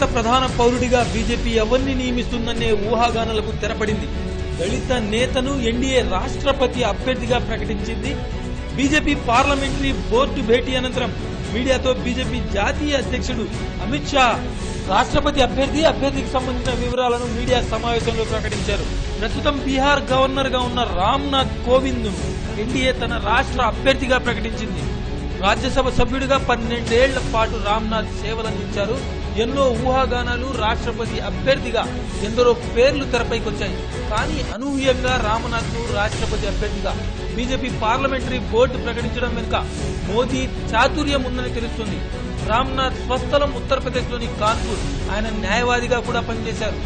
ప్రధాన పౌరుడిగా బీజేపీ ఎవరిని నియమిస్తుందనే ఊహాగానాలకు తెరపడింది దళిత నేతను ఎన్డీఏ రాష్ట్రపతి అభ్యర్థిగా ప్రకటించింది బీజేపీ పార్లమెంటరీ బోర్డు భేటీ అనంతరం మీడియాతో బీజేపీ జాతీయ అధ్యక్షుడు అమిత్ షా రాష్ట్రపతి అభ్యర్థి అభ్యర్థికి సంబంధించిన వివరాలను మీడియా సమావేశంలో ప్రకటించారు ప్రస్తుతం బీహార్ గవర్నర్ గా ఉన్న రామ్నాథ్ కోవింద్ ను ఎన్డీఏ తన రాష్ట్ర అభ్యర్థిగా ప్రకటించింది రాజ్యసభ సభ్యుడిగా పన్నెండేళ్ల పాటు రామ్నాథ్ సేవలందించారు ఎన్నో ఊహాగానాలు రాష్ట్రపతి అభ్యర్థిగా ఎందరో పేర్లు తెరపైకొచ్చాయి కానీ అనూహ్యంగా రామనాథ్ ను రాష్ట్రపతి అభ్యర్థిగా బీజేపీ పార్లమెంటరీ బోర్డు ప్రకటించడం వెనుక మోదీ చాతుర్యం ఉందని తెలుస్తుంది రామ్నాథ్ స్వస్థలం ఉత్తరప్రదేశ్లోని కాన్పూర్ ఆయన న్యాయవాదిగా కూడా పనిచేశారు